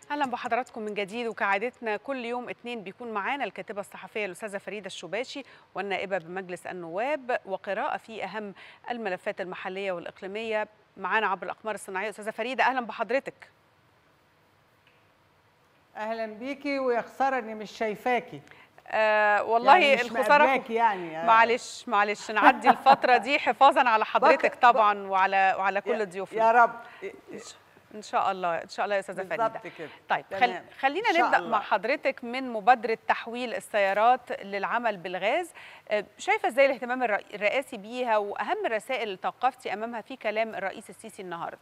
اهلا بحضراتكم من جديد وكعادتنا كل يوم اثنين بيكون معانا الكاتبه الصحفيه الاستاذه فريده الشباشي والنائبه بمجلس النواب وقراءه في اهم الملفات المحليه والاقليميه معانا عبر الاقمار الصناعيه استاذه فريده اهلا بحضرتك اهلا بيكي ويا خساره اني مش شايفاكي آه والله يعني مش الخساره مقابلاكي يعني آه. معلش معلش نعدي الفتره دي حفاظا على حضرتك بك- طبعا وعلى وعلى كل يا- ضيوفنا يا رب ان شاء الله ان شاء الله يا استاذه فريده بالظبط كده طيب خل... تمام. خلينا إن شاء نبدا الله. مع حضرتك من مبادره تحويل السيارات للعمل بالغاز آه، شايفه ازاي الاهتمام الر- الرئاسي بيها واهم الرسائل اللي توقفتي امامها في كلام الرئيس السيسي النهارده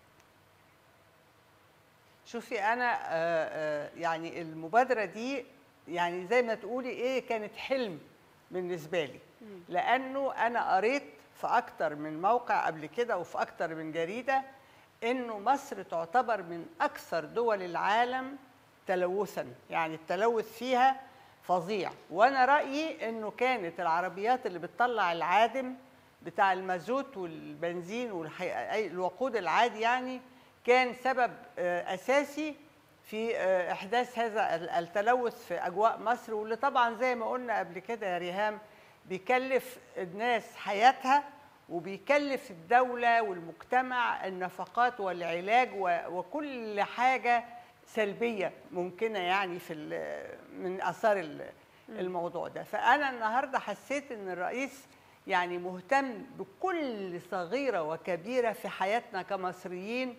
شوفي انا آه، آه، يعني المبادره دي يعني زي ما تقولي ايه كانت حلم بالنسبه لي لانه انا قريت في اكتر من موقع قبل كده وفي اكتر من جريده انه مصر تعتبر من اكثر دول العالم تلوثا يعني التلوث فيها فظيع وانا رايي انه كانت العربيات اللي بتطلع العادم بتاع المازوت والبنزين والوقود العادي يعني كان سبب آه، اساسي في آه، احداث هذا ال- التلوث في اجواء مصر واللي طبعا زي ما قلنا قبل كده يا ريهام بيكلف الناس حياتها وبيكلف الدوله والمجتمع النفقات والعلاج و- وكل حاجه سلبيه ممكنه يعني في ال- من اثار ال- الموضوع ده فانا النهارده حسيت ان الرئيس يعني مهتم بكل صغيره وكبيره في حياتنا كمصريين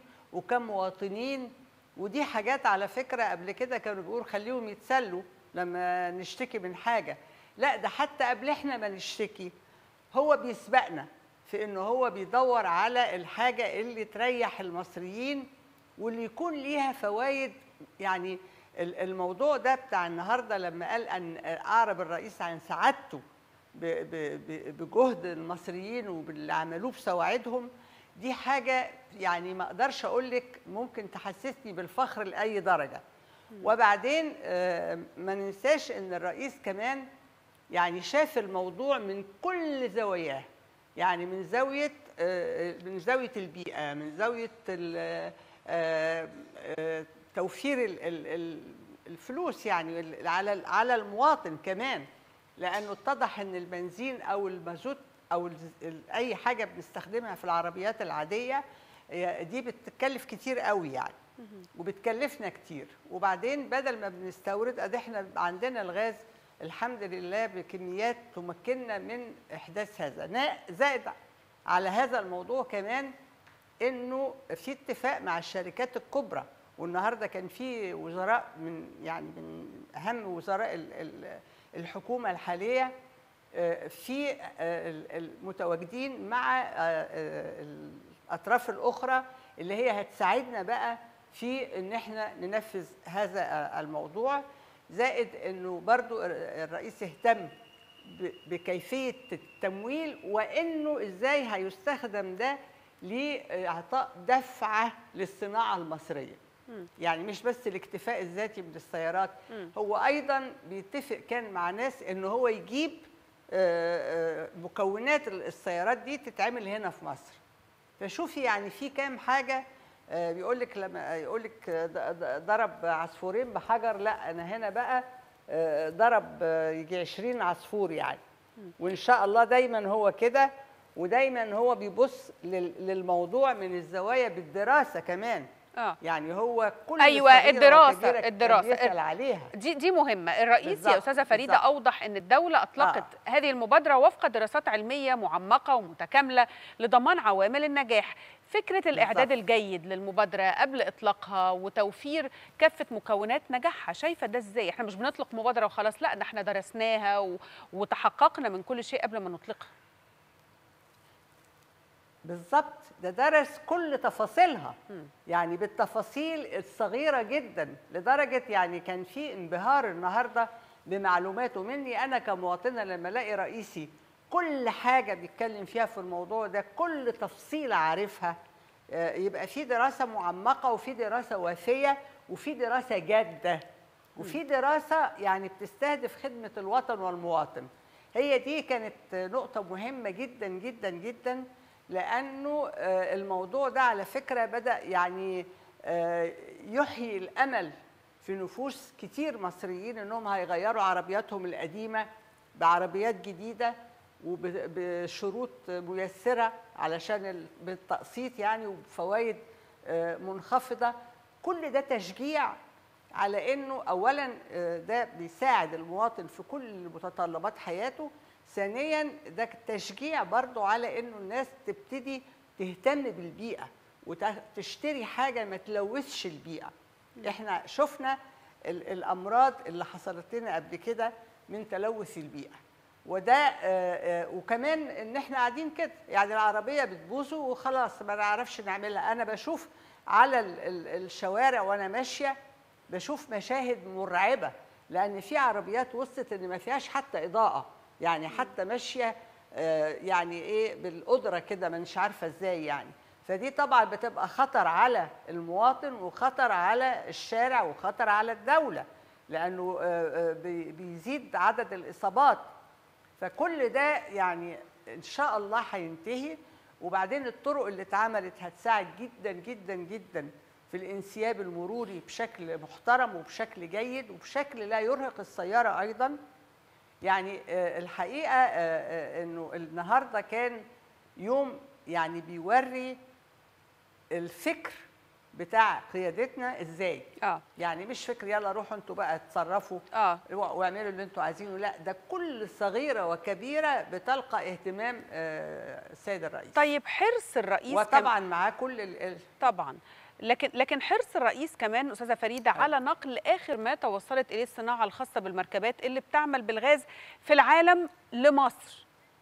وكمواطنين ودي حاجات على فكره قبل كده كانوا بيقولوا خليهم يتسلوا لما نشتكي من حاجه لا ده حتى قبل احنا ما نشتكي هو بيسبقنا في انه هو بيدور على الحاجه اللي تريح المصريين واللي يكون ليها فوائد يعني ال- الموضوع ده بتاع النهارده لما قال ان اعرب الرئيس عن سعادته ب- ب- ب- بجهد المصريين وباللي عملوه بسواعدهم دي حاجه يعني ما اقدرش اقول لك ممكن تحسسني بالفخر لاي درجه وبعدين آه، ما ننساش ان الرئيس كمان يعني شاف الموضوع من كل زواياه يعني من زاويه آه، من زاويه البيئه من زاويه ال- آه، آه، توفير ال- ال- ال- الفلوس يعني ال- على على المواطن كمان لانه اتضح ان البنزين او المازوت او ال- ال- اي حاجه بنستخدمها في العربيات العاديه هي دي بتكلف كتير قوي يعني وبتكلفنا كتير وبعدين بدل ما بنستورد ادي احنا عندنا الغاز الحمد لله بكميات تمكننا من احداث هذا نا- زائد على هذا الموضوع كمان انه في اتفاق مع الشركات الكبرى والنهارده كان في وزراء من يعني من اهم وزراء ال- ال- الحكومه الحاليه آه، في آه، ال- المتواجدين مع آه، آه، الاطراف الاخرى اللي هي هتساعدنا بقى في ان احنا ننفذ هذا آه، الموضوع زائد انه برضو الر- الرئيس اهتم ب- بكيفيه التمويل وانه ازاي هيستخدم ده لاعطاء دفعه للصناعه المصريه يعني مش بس الاكتفاء الذاتي من السيارات هو ايضا بيتفق كان مع ناس ان هو يجيب آه، آه، مكونات السيارات دي تتعمل هنا في مصر فشوفي يعني في كام حاجه بيقول لك لما يقول لك ضرب عصفورين بحجر لا انا هنا بقى آه، ضرب آه، يجي 20 عصفور يعني وان شاء الله دايما هو كده ودايما هو بيبص لل- للموضوع من الزوايا بالدراسه كمان اه يعني هو كل أيوة، صغيرة الدراسة، وكبيرة كان الدراسة. بيسأل عليها دي دي مهمه الرئيس يا بالظبط، استاذه فريده بالظبط. اوضح ان الدوله اطلقت آه. هذه المبادره وفق دراسات علميه معمقه ومتكامله لضمان عوامل النجاح فكره الاعداد بالظبط. الجيد للمبادره قبل اطلاقها وتوفير كافه مكونات نجاحها شايفه ده ازاي احنا مش بنطلق مبادره وخلاص لا ده احنا درسناها و... وتحققنا من كل شيء قبل ما نطلقها بالظبط ده درس كل تفاصيلها يعني بالتفاصيل الصغيرة جدا لدرجة يعني كان في انبهار النهاردة بمعلوماته مني أنا كمواطنة لما ألاقي رئيسي كل حاجة بيتكلم فيها في الموضوع ده كل تفصيلة عارفها آه، يبقى في دراسة معمقة وفي دراسة وافية وفي دراسة جادة وفي دراسة يعني بتستهدف خدمة الوطن والمواطن هي دي كانت نقطة مهمة جدا جدا جدا لأنه آه، الموضوع ده على فكرة بدأ يعني آه، يحيي الامل في نفوس كتير مصريين انهم هيغيروا عربياتهم القديمه بعربيات جديده وبشروط ميسره علشان ال- بالتقسيط يعني وبفوائد آه، منخفضه كل ده تشجيع على انه اولا آه، ده بيساعد المواطن في كل متطلبات حياته ثانيا ده تشجيع برضو على انه الناس تبتدي تهتم بالبيئه وتشتري حاجه ما تلوثش البيئه احنا شفنا ال- الامراض اللي حصلت لنا قبل كده من تلوث البيئه وده آه، آه، وكمان ان احنا قاعدين كده يعني العربيه بتبوظ وخلاص ما نعرفش نعملها انا بشوف على ال- ال- الشوارع وانا ماشيه بشوف مشاهد مرعبه لان في عربيات وصلت ان ما فيهاش حتى اضاءه يعني حتى ماشيه آه، يعني ايه بالقدره كده ما مش عارفه ازاي يعني فدي طبعا بتبقى خطر على المواطن وخطر على الشارع وخطر على الدوله لانه آه، آه، بي- بيزيد عدد الاصابات فكل ده يعني ان شاء الله هينتهي وبعدين الطرق اللي اتعملت هتساعد جدا جدا جدا في الانسياب المروري بشكل محترم وبشكل جيد وبشكل لا يرهق السياره ايضا يعني آه، الحقيقه آه، آه، انه النهارده كان يوم يعني بيوري الفكر بتاع قيادتنا ازاي اه يعني مش فكر يلا روحوا انتوا بقى اتصرفوا اه واعملوا اللي انتوا عايزينه لا ده كل صغيره وكبيره بتلقى اهتمام آه، السيد الرئيس طيب حرص الرئيس كم- وطبعا معاه كل ال- ال- طبعا لكن لكن حرص الرئيس كمان استاذه فريده على نقل اخر ما توصلت اليه الصناعه الخاصه بالمركبات اللي بتعمل بالغاز في العالم لمصر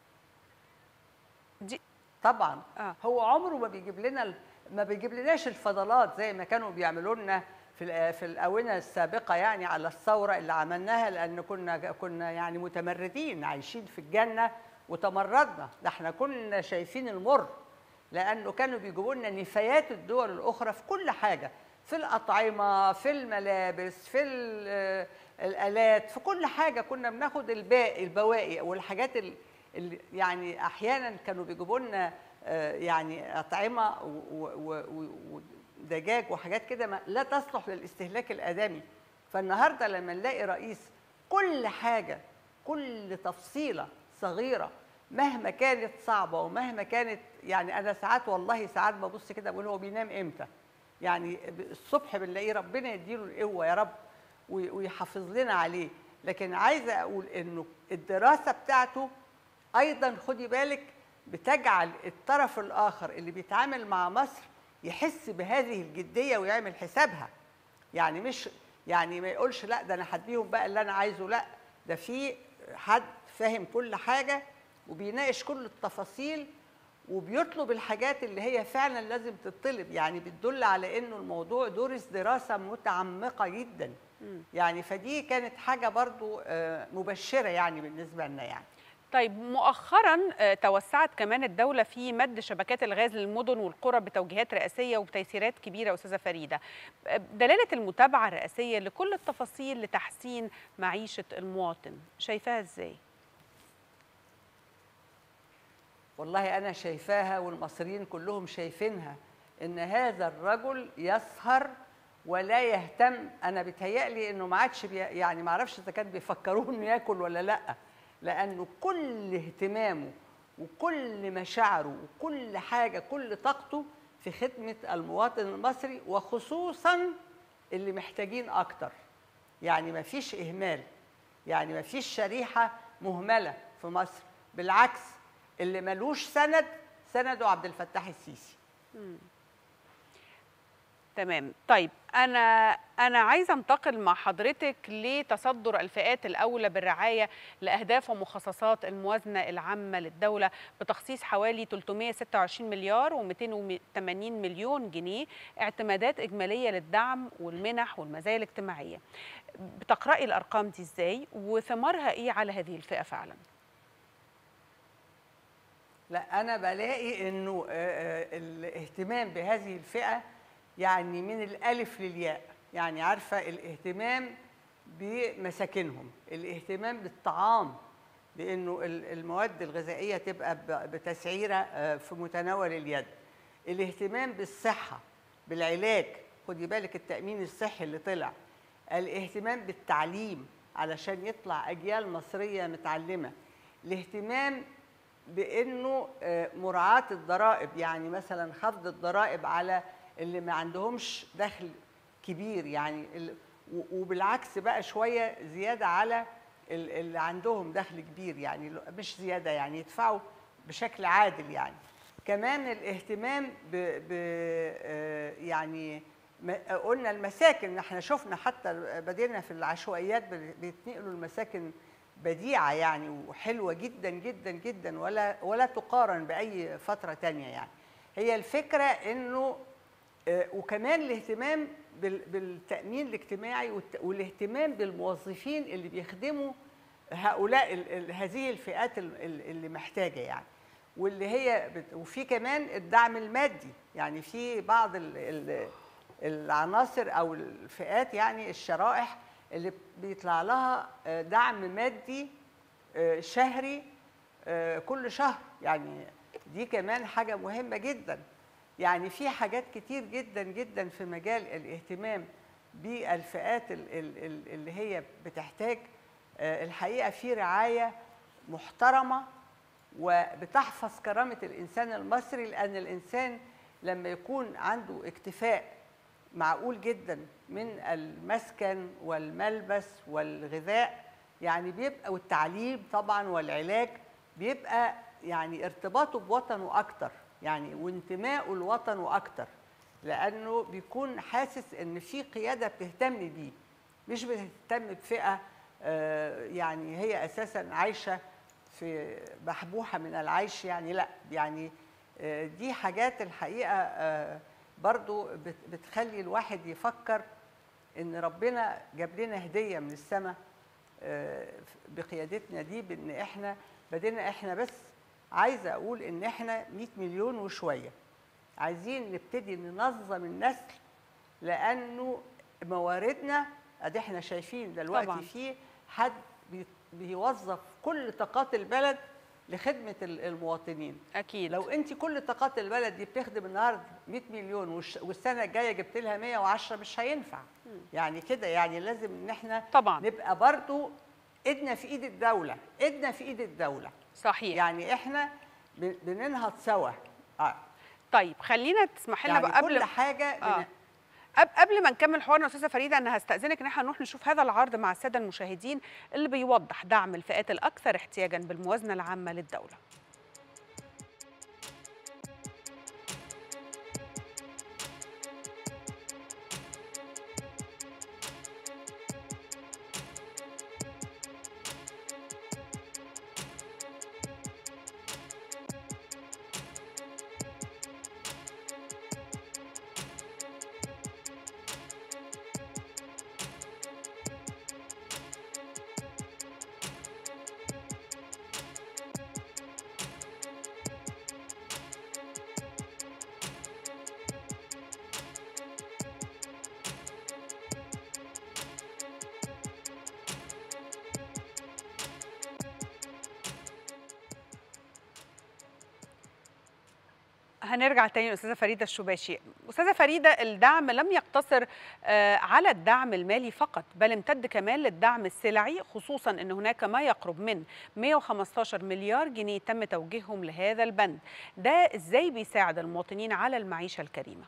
دي طبعا آه. هو عمره ما بيجيب لنا ال- ما بيجيب لناش الفضلات زي ما كانوا بيعملوا لنا في الآ- في الاونه السابقه يعني على الثوره اللي عملناها لان كنا كنا يعني متمردين عايشين في الجنه وتمردنا ده احنا كنا شايفين المر لانه كانوا بيجيبوا لنا نفايات الدول الاخرى في كل حاجه في الاطعمه في الملابس في ال- آه، الالات في كل حاجه كنا بناخد الباقي البواقي والحاجات ال- اللي يعني احيانا كانوا بيجيبوا لنا آه، يعني اطعمه و- و- و- ودجاج وحاجات كده ما- لا تصلح للاستهلاك الادمي فالنهارده لما نلاقي رئيس كل حاجه كل تفصيله صغيره مهما كانت صعبه ومهما كانت يعني انا ساعات والله ساعات ببص كده بقول هو بينام امتى يعني ب- الصبح بنلاقيه ربنا يديله القوه يا رب وي- ويحافظ لنا عليه لكن عايزه اقول انه الدراسه بتاعته ايضا خدي بالك بتجعل الطرف الاخر اللي بيتعامل مع مصر يحس بهذه الجديه ويعمل حسابها يعني مش يعني ما يقولش لا ده انا هديهم بقى اللي انا عايزه لا ده في حد فاهم كل حاجه وبيناقش كل التفاصيل وبيطلب الحاجات اللي هي فعلا لازم تطلب يعني بتدل على انه الموضوع درس دراسه متعمقه جدا يعني فدي كانت حاجه برضو آه، مبشره يعني بالنسبه لنا يعني طيب مؤخرا آه، توسعت كمان الدولة في مد شبكات الغاز للمدن والقرى بتوجيهات رئاسية وبتيسيرات كبيرة أستاذة فريدة آه، دلالة المتابعة الرئاسية لكل التفاصيل لتحسين معيشة المواطن شايفاها إزاي؟ والله أنا شايفاها والمصريين كلهم شايفينها إن هذا الرجل يسهر ولا يهتم أنا بيتهيألي إنه ما عادش بي يعني ما أعرفش إذا كان بيفكروه إنه ياكل ولا لأ لأنه كل اهتمامه وكل مشاعره وكل حاجة كل طاقته في خدمة المواطن المصري وخصوصا اللي محتاجين أكتر يعني ما فيش إهمال يعني ما فيش شريحة مهملة في مصر بالعكس اللي ملوش سند سنده عبد الفتاح السيسي تمام طيب انا انا عايزه انتقل مع حضرتك لتصدر الفئات الاولى بالرعايه لاهداف ومخصصات الموازنه العامه للدوله بتخصيص حوالي 326 مليار و280 مليون جنيه اعتمادات اجماليه للدعم والمنح والمزايا الاجتماعيه بتقراي الارقام دي ازاي وثمارها ايه على هذه الفئه فعلا لا انا بلاقي انه آه، آه، الاهتمام بهذه الفئه يعني من الالف للياء يعني عارفه الاهتمام بمساكنهم الاهتمام بالطعام بانه ال- المواد الغذائيه تبقى ب- بتسعيره آه، في متناول اليد الاهتمام بالصحه بالعلاج خدي بالك التامين الصحي اللي طلع الاهتمام بالتعليم علشان يطلع اجيال مصريه متعلمه الاهتمام بانه آه، مراعاه الضرائب يعني مثلا خفض الضرائب على اللي ما عندهمش دخل كبير يعني ال- و- وبالعكس بقى شويه زياده على ال- اللي عندهم دخل كبير يعني ل- مش زياده يعني يدفعوا بشكل عادل يعني كمان الاهتمام ب, ب آه، يعني ما- قلنا المساكن احنا شفنا حتى بدينا في العشوائيات بي- بيتنقلوا المساكن بديعه يعني وحلوه جدا جدا جدا ولا ولا تقارن باي فتره تانية يعني هي الفكره انه آه، وكمان الاهتمام بال- بالتامين الاجتماعي والت- والاهتمام بالموظفين اللي بيخدموا هؤلاء ال- ال- هذه الفئات ال- ال- اللي محتاجه يعني واللي هي بت- وفي كمان الدعم المادي يعني في بعض ال- ال- العناصر او الفئات يعني الشرائح اللي بيطلع لها آه، دعم مادي آه، شهري آه، كل شهر يعني دي كمان حاجه مهمه جدا يعني في حاجات كتير جدا جدا في مجال الاهتمام بالفئات ال- ال- ال- اللي هي بتحتاج آه، الحقيقه في رعايه محترمه وبتحفظ كرامه الانسان المصري لان الانسان لما يكون عنده اكتفاء معقول جدا من المسكن والملبس والغذاء يعني بيبقى والتعليم طبعا والعلاج بيبقى يعني ارتباطه بوطنه اكتر يعني وانتمائه لوطنه اكتر لانه بيكون حاسس ان في قياده بتهتم بيه مش بتهتم بفئه آه، يعني هي اساسا عايشه في محبوحه من العيش يعني لا يعني آه، دي حاجات الحقيقه آه، برضو بت- بتخلي الواحد يفكر ان ربنا جاب لنا هديه من السماء آه، بقيادتنا دي بان احنا بدينا احنا بس عايزه اقول ان احنا 100 مليون وشويه عايزين نبتدي ننظم النسل لانه مواردنا ادي احنا شايفين دلوقتي طبعاً. في حد بي- بيوظف كل طاقات البلد لخدمه ال- المواطنين اكيد لو انت كل طاقات البلد دي بتخدم النهارده 100 مليون والش- والسنه الجايه جبت لها 110 مش هينفع يعني كده يعني لازم ان احنا طبعاً. نبقى برضو ايدنا في ايد الدوله ايدنا في ايد الدوله صحيح يعني احنا ب- بننهض سوا اه طيب خلينا تسمح لنا يعني بقى كل قبل حاجه آه. بن... قب- قبل ما نكمل حوارنا استاذه فريده انا هستاذنك ان احنا نروح نشوف هذا العرض مع الساده المشاهدين اللي بيوضح دعم الفئات الاكثر احتياجا بالموازنه العامه للدوله هنرجع تاني للاستاذه فريده الشباشي استاذه فريده الدعم لم يقتصر آه، على الدعم المالي فقط بل امتد كمان للدعم السلعي خصوصا ان هناك ما يقرب من 115 مليار جنيه تم توجيههم لهذا البند ده ازاي بيساعد المواطنين على المعيشه الكريمه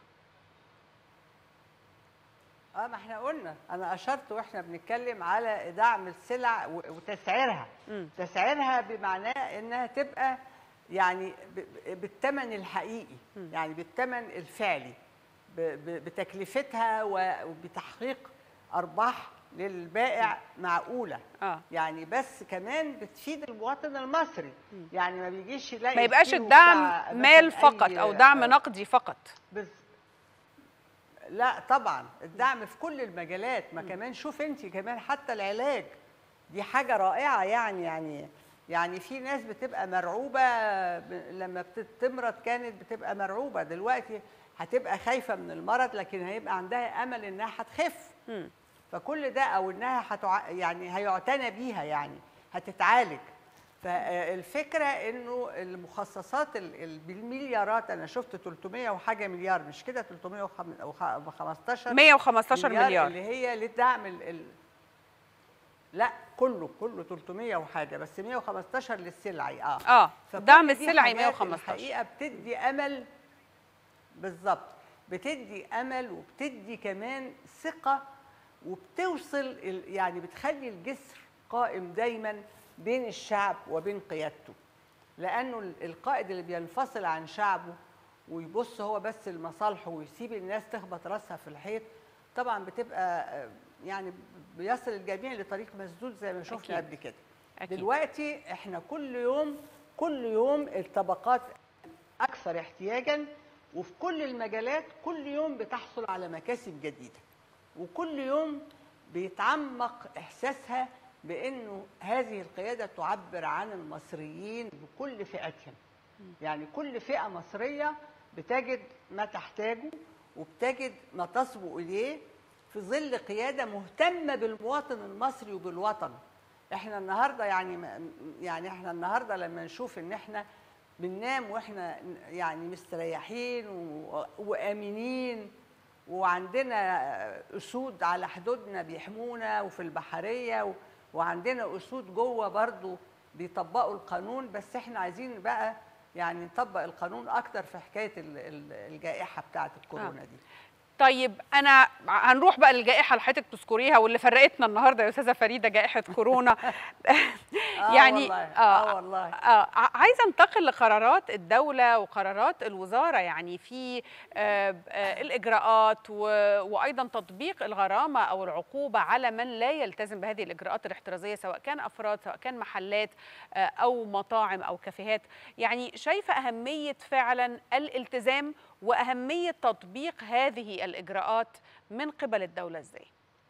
اه ما احنا قلنا انا اشرت واحنا بنتكلم على دعم السلع و- وتسعيرها مم. تسعيرها بمعناه انها تبقى يعني ب- ب- بالثمن الحقيقي يعني بالثمن الفعلي ب- ب- بتكلفتها و- وبتحقيق ارباح للبائع معقوله اه يعني بس كمان بتفيد المواطن المصري يعني ما بيجيش يلاقي ما يبقاش الكيلو الدعم بتاع مال مثلاً فقط أي- او دعم آه، نقدي فقط بس لا طبعا الدعم في كل المجالات ما كمان شوف انت كمان حتى العلاج دي حاجه رائعه يعني يعني يعني في ناس بتبقى مرعوبه ب- لما بتمرض كانت بتبقى مرعوبه دلوقتي هتبقى خايفه من المرض لكن هيبقى عندها امل انها هتخف مم. فكل ده او انها هتع... يعني هيعتنى بيها يعني هتتعالج فالفكره انه المخصصات ال- ال- بالمليارات انا شفت 300 وحاجه مليار مش كده 315 115 مليار اللي هي لدعم ال... ال... لا كله كله 300 وحاجه بس 115 للسلعي اه اه فكل دعم دي السلعي حاجات 115 الحقيقه بتدي امل بالظبط بتدي امل وبتدي كمان ثقه وبتوصل ال- يعني بتخلي الجسر قائم دايما بين الشعب وبين قيادته لانه ال- القائد اللي بينفصل عن شعبه ويبص هو بس لمصالحه ويسيب الناس تخبط راسها في الحيط طبعا بتبقى آه، يعني بيصل الجميع لطريق مسدود زي ما شفنا أكيد. قبل كده أكيد. دلوقتي احنا كل يوم كل يوم الطبقات اكثر احتياجا وفي كل المجالات كل يوم بتحصل على مكاسب جديده وكل يوم بيتعمق احساسها بانه هذه القياده تعبر عن المصريين بكل فئاتهم يعني كل فئه مصريه بتجد ما تحتاجه وبتجد ما تصبو اليه في ظل قياده مهتمه بالمواطن المصري وبالوطن احنا النهارده يعني ما- يعني احنا النهارده لما نشوف ان احنا بننام واحنا يعني مستريحين و- وامنين وعندنا اسود على حدودنا بيحمونا وفي البحريه و- وعندنا اسود جوه برضو بيطبقوا القانون بس احنا عايزين بقى يعني نطبق القانون اكتر في حكايه ال- ال- الجائحه بتاعه الكورونا دي طيب انا هنروح بقى للجائحه اللي حضرتك تذكريها واللي فرقتنا النهارده يا استاذه فريده جائحه كورونا آه يعني والله، آه والله. آه ع- عايزه انتقل لقرارات الدوله وقرارات الوزاره يعني في آه آه الاجراءات و- وايضا تطبيق الغرامه او العقوبه على من لا يلتزم بهذه الاجراءات الاحترازيه سواء كان افراد سواء كان محلات آه او مطاعم او كافيهات يعني شايفه اهميه فعلا الالتزام واهميه تطبيق هذه الاجراءات من قبل الدوله ازاي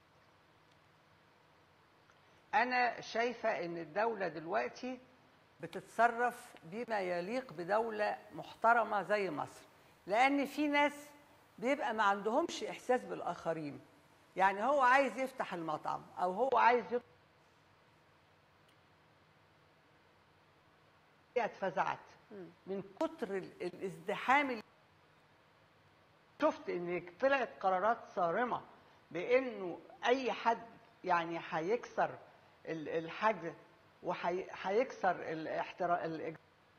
أنا شايفة إن الدولة دلوقتي بتتصرف بما يليق بدولة محترمة زي مصر لأن في ناس بيبقى ما عندهمش إحساس بالآخرين يعني هو عايز يفتح المطعم أو هو عايز يفتح اتفزعت من كتر ال- الازدحام اللي شفت ان طلعت قرارات صارمه بانه اي حد يعني هيكسر ال- الحجز وهيكسر الاحتراء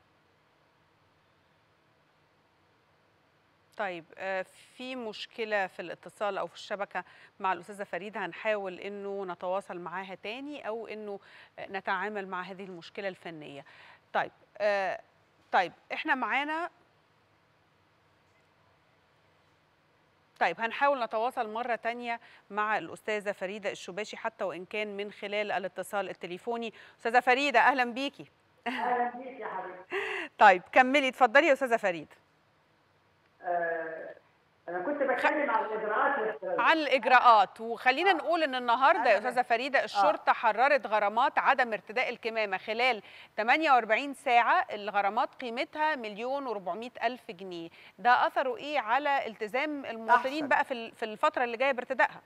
طيب آه، في مشكلة في الاتصال أو في الشبكة مع الأستاذة فريدة هنحاول إنه نتواصل معاها تاني أو إنه آه، نتعامل مع هذه المشكلة الفنية. طيب آه، طيب إحنا معانا طيب هنحاول نتواصل مرة تانية مع الأستاذة فريدة الشباشي حتى وإن كان من خلال الاتصال التليفوني. أستاذة فريدة أهلا بيكي. اهلا بيك يا حبيبتي طيب كملي اتفضلي يا أستاذة فريدة. آه، انا كنت بتكلم عن الاجراءات الاحترازيه عن الاجراءات وخلينا نقول ان النهارده يا أنا- استاذه فريده الشرطه حررت غرامات عدم ارتداء الكمامه خلال 48 ساعه الغرامات قيمتها مليون و400 الف جنيه ده اثره ايه على التزام المواطنين أحسن. بقى في ال- في الفتره اللي جايه بارتدائها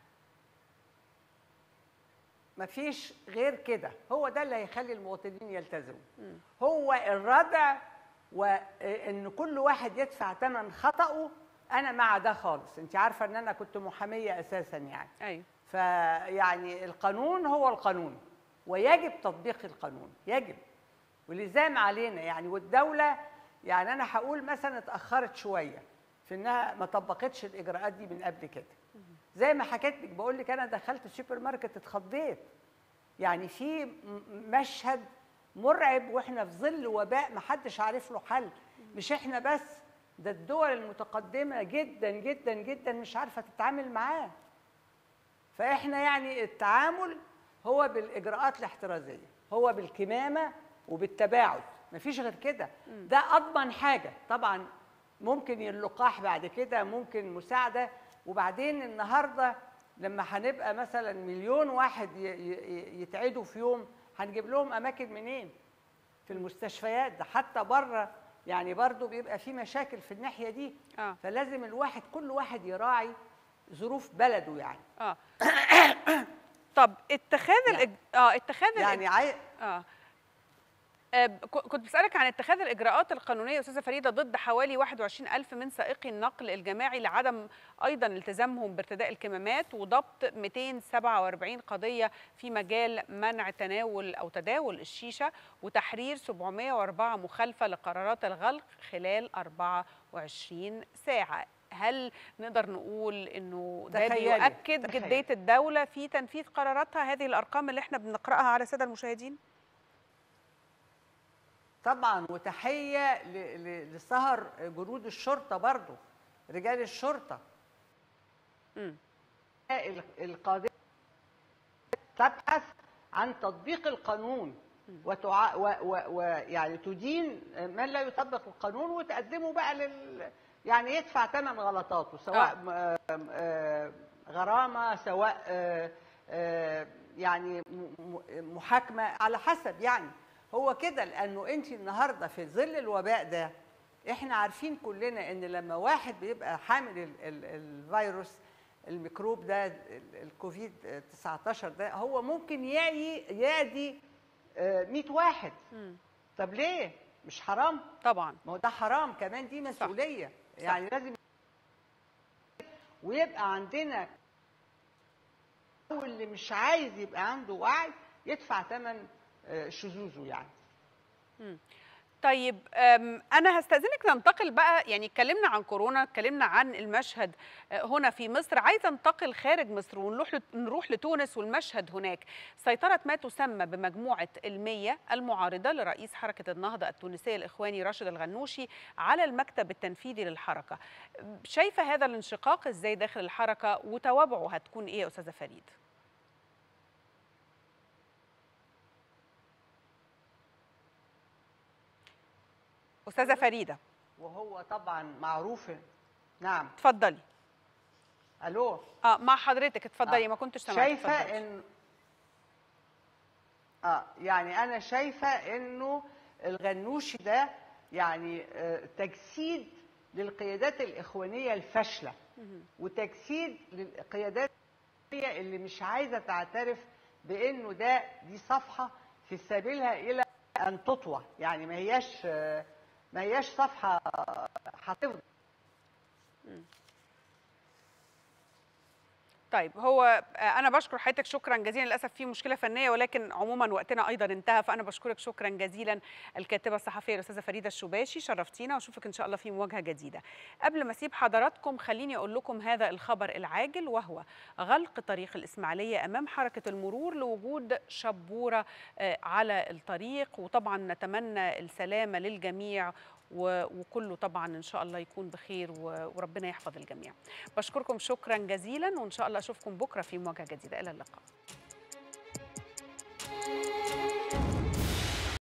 مفيش غير كده هو ده اللي هيخلي المواطنين يلتزموا هو الردع وان كل واحد يدفع ثمن خطأه انا مع ده خالص انت عارفه ان انا كنت محاميه اساسا يعني ايوه فيعني القانون هو القانون ويجب تطبيق القانون يجب واللزام علينا يعني والدوله يعني انا هقول مثلا اتاخرت شويه في انها ما طبقتش الاجراءات دي من قبل كده زي ما حكيت لك بقول لك انا دخلت السوبر ماركت اتخضيت يعني في م- مشهد مرعب واحنا في ظل وباء ما حدش عارف له حل مش احنا بس ده الدول المتقدمه جدا جدا جدا مش عارفه تتعامل معاه فاحنا يعني التعامل هو بالاجراءات الاحترازيه هو بالكمامه وبالتباعد مفيش غير كده ده اضمن حاجه طبعا ممكن اللقاح بعد كده ممكن مساعده وبعدين النهارده لما هنبقى مثلا مليون واحد ي- ي- يتعدوا في يوم هنجيب لهم اماكن منين في المستشفيات ده حتى بره يعني برضو بيبقى في مشاكل في الناحيه دي اه فلازم الواحد كل واحد يراعي ظروف بلده يعني اه طب اتخاذ يعني- الإج... اه اتخاذ الإج... يعني عاي... اه آه، ك- كنت بسألك عن اتخاذ الإجراءات القانونية أستاذة فريدة ضد حوالي 21 ألف من سائقي النقل الجماعي لعدم أيضا التزامهم بارتداء الكمامات وضبط 247 قضية في مجال منع تناول أو تداول الشيشة وتحرير 704 مخالفة لقرارات الغلق خلال 24 ساعة هل نقدر نقول انه ده تخيلي، بيؤكد تخيلي. جديه الدوله في تنفيذ قراراتها هذه الارقام اللي احنا بنقراها على الساده المشاهدين؟ طبعا وتحيه ل- ل- لسهر جنود الشرطه برضو رجال الشرطه مم. ال- القادمه تبحث عن تطبيق القانون وتع... و... و... و... يعني تدين من لا يطبق القانون وتقدمه بقى لل يعني يدفع ثمن غلطاته سواء آه. م... آه، غرامه سواء آه، آه، يعني م- م- محاكمه على حسب يعني هو كده لانه انت النهارده في ظل الوباء ده احنا عارفين كلنا ان لما واحد بيبقى حامل ال ال الفيروس الميكروب ده ال- الكوفيد 19 ده هو ممكن يعي يعدي آه، 100 واحد مم. طب ليه مش حرام طبعا ما هو ده حرام كمان دي مسؤوليه يعني لازم ويبقى عندنا واللي مش عايز يبقى عنده وعي يدفع ثمن آه، شذوذه يعني طيب أم، انا هستاذنك ننتقل بقى يعني اتكلمنا عن كورونا اتكلمنا عن المشهد آه، هنا في مصر عايزه انتقل خارج مصر ونروح لت- نروح لتونس والمشهد هناك سيطره ما تسمى بمجموعه المية المعارضه لرئيس حركه النهضه التونسيه الاخواني راشد الغنوشي على المكتب التنفيذي للحركه شايفه هذا الانشقاق ازاي داخل الحركه وتوابعه هتكون ايه يا استاذه فريد استاذه فريده وهو طبعا معروف نعم اتفضلي الو اه مع حضرتك اتفضلي آه. ما كنتش سامعك شايفه اتفضلي. ان اه يعني انا شايفه انه الغنوشي ده يعني آه، تجسيد للقيادات الاخوانيه الفاشله وتجسيد للقيادات اللي مش عايزه تعترف بانه ده دي صفحه في سبيلها الى ان تطوى يعني ما هياش آه، ما هياش صفحه آه، هتفضل طيب هو آه، انا بشكر حضرتك شكرا جزيلا للاسف في مشكله فنيه ولكن عموما وقتنا ايضا انتهى فانا بشكرك شكرا جزيلا الكاتبه الصحفيه الاستاذه فريده الشباشي شرفتينا واشوفك ان شاء الله في مواجهه جديده قبل ما اسيب حضراتكم خليني اقول لكم هذا الخبر العاجل وهو غلق طريق الاسماعيليه امام حركه المرور لوجود شبوره آه، على الطريق وطبعا نتمنى السلامه للجميع و- وكله طبعا ان شاء الله يكون بخير و- وربنا يحفظ الجميع بشكركم شكرا جزيلا وان شاء الله اشوفكم بكره في مواجهه جديده الى اللقاء